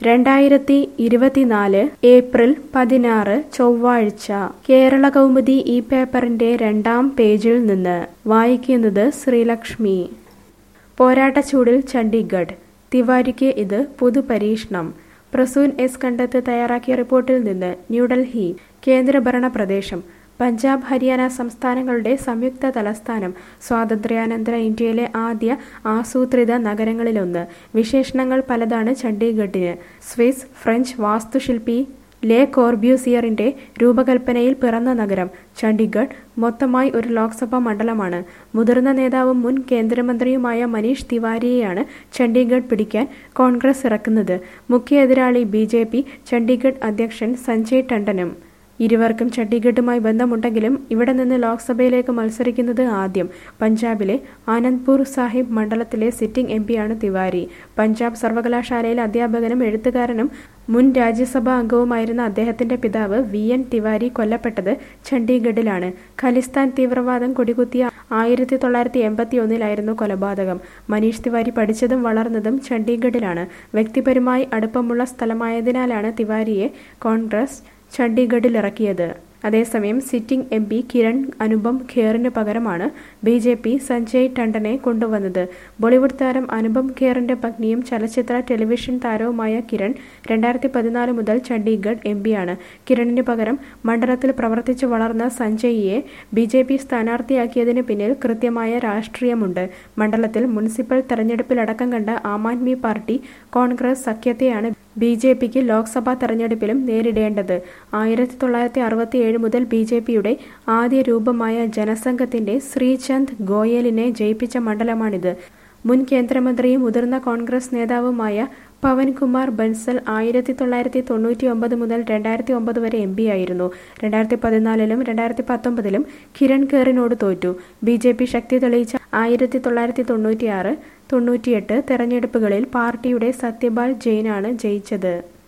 രണ്ടായിരത്തി ഇരുപത്തിനാല് ഏപ്രിൽ പതിനാറ് ചൊവ്വാഴ്ച കേരള കൗമുദി ഈ പേപ്പറിന്റെ രണ്ടാം പേജിൽ നിന്ന് വായിക്കുന്നത് ശ്രീലക്ഷ്മി പോരാട്ടച്ചൂടിൽ ചണ്ഡീഗഡ് തിവാരിക്ക് ഇത് പുതുപരീക്ഷണം പ്രസൂൻ എസ് കണ്ടത്ത് തയ്യാറാക്കിയ റിപ്പോർട്ടിൽ നിന്ന് ന്യൂഡൽഹി കേന്ദ്രഭരണ പ്രദേശം പഞ്ചാബ് ഹരിയാന സംസ്ഥാനങ്ങളുടെ സംയുക്ത തലസ്ഥാനം സ്വാതന്ത്ര്യാനന്തര ഇന്ത്യയിലെ ആദ്യ ആസൂത്രിത നഗരങ്ങളിലൊന്ന് വിശേഷണങ്ങൾ പലതാണ് ചണ്ഡീഗഡിന് സ്വിസ് ഫ്രഞ്ച് വാസ്തുശില്പി ലേ കോർബ്യൂസിയറിന്റെ രൂപകൽപ്പനയിൽ പിറന്ന നഗരം ചണ്ഡീഗഡ് മൊത്തമായി ഒരു ലോക്സഭാ മണ്ഡലമാണ് മുതിർന്ന നേതാവും മുൻ കേന്ദ്രമന്ത്രിയുമായ മനീഷ് തിവാരിയെയാണ് ചണ്ഡീഗഡ് പിടിക്കാൻ കോൺഗ്രസ് ഇറക്കുന്നത് മുഖ്യ എതിരാളി ബി ജെ പി ചണ്ഡീഗഡ് അധ്യക്ഷൻ സഞ്ജയ് ടണ്ടനും ഇരുവർക്കും ചണ്ഡീഗഡുമായി ബന്ധമുണ്ടെങ്കിലും ഇവിടെ നിന്ന് ലോക്സഭയിലേക്ക് മത്സരിക്കുന്നത് ആദ്യം പഞ്ചാബിലെ ആനന്ദ്പൂർ സാഹിബ് മണ്ഡലത്തിലെ സിറ്റിംഗ് എം പിയാണ് തിവാരി പഞ്ചാബ് സർവകലാശാലയിലെ അധ്യാപകനും എഴുത്തുകാരനും മുൻ രാജ്യസഭാ അംഗവുമായിരുന്ന അദ്ദേഹത്തിന്റെ പിതാവ് വി എൻ തിവാരി കൊല്ലപ്പെട്ടത് ചണ്ഡീഗഡിലാണ് ഖലിസ്ഥാൻ തീവ്രവാദം കൊടികുത്തിയ ആയിരത്തി തൊള്ളായിരത്തി എൺപത്തി ഒന്നിലായിരുന്നു കൊലപാതകം മനീഷ് തിവാരി പഠിച്ചതും വളർന്നതും ചണ്ഡീഗഡിലാണ് വ്യക്തിപരമായി അടുപ്പമുള്ള സ്ഥലമായതിനാലാണ് തിവാരിയെ കോൺഗ്രസ് ചണ്ഡീഗഡിൽ ഇറക്കിയത് അതേസമയം sitting M P Kiran Anupam ഖേറിന് പകരമാണ് ബി ജെ പി സഞ്ജയ് ടണ്ടനെ കൊണ്ടുവന്നത് ബോളിവുഡ് താരം അനുപം ഖേറിന്റെ പത്നിയും ചലച്ചിത്ര ടെലിവിഷൻ താരവുമായ കിരൺ രണ്ടായിരത്തി പതിനാല് മുതൽ ചണ്ഡീഗഡ് എം പിയാണ് കിരണിന് പകരം മണ്ഡലത്തിൽ പ്രവർത്തിച്ചു വളർന്ന സഞ്ജയിയെ ബി ജെ പി സ്ഥാനാർത്ഥിയാക്കിയതിന് പിന്നിൽ കൃത്യമായ രാഷ്ട്രീയമുണ്ട് മണ്ഡലത്തിൽ മുനിസിപ്പൽ തെരഞ്ഞെടുപ്പിലടക്കം കണ്ട ആം ആദ്മി പാർട്ടി കോൺഗ്രസ് സഖ്യത്തെയാണ് ബി ജെ പിക്ക് ലോക്സഭാ തെരഞ്ഞെടുപ്പിലും നേരിടേണ്ടത് ആയിരത്തി തൊള്ളായിരത്തി അറുപത്തി ഏഴ് മുതൽ ബി ജെ പിയുടെ ആദ്യ രൂപമായ ജനസംഘത്തിന്റെ ശ്രീചന്ദ് ഗോയലിനെ ജയിപ്പിച്ച മണ്ഡലമാണിത് മുൻ കേന്ദ്രമന്ത്രിയും മുതിർന്ന കോൺഗ്രസ് നേതാവുമായ പവൻകുമാർ ബൻസൽ ആയിരത്തി തൊള്ളായിരത്തി തൊണ്ണൂറ്റി ഒമ്പത് മുതൽ രണ്ടായിരത്തി ഒമ്പത് വരെ എം പി ആയിരുന്നു രണ്ടായിരത്തി പതിനാലിലും രണ്ടായിരത്തി പത്തൊമ്പതിലും കിരൺ ഖേറിനോട് തോറ്റു ബി ജെ പി ശക്തി തെളിയിച്ച ആയിരത്തി തൊള്ളായിരത്തി തൊണ്ണൂറ്റിയാറ് തൊണ്ണൂറ്റിയെട്ട് തെരഞ്ഞെടുപ്പുകളിൽ പാർട്ടിയുടെ സത്യപാൽ ജെയിനാണ് ജയിച്ചത്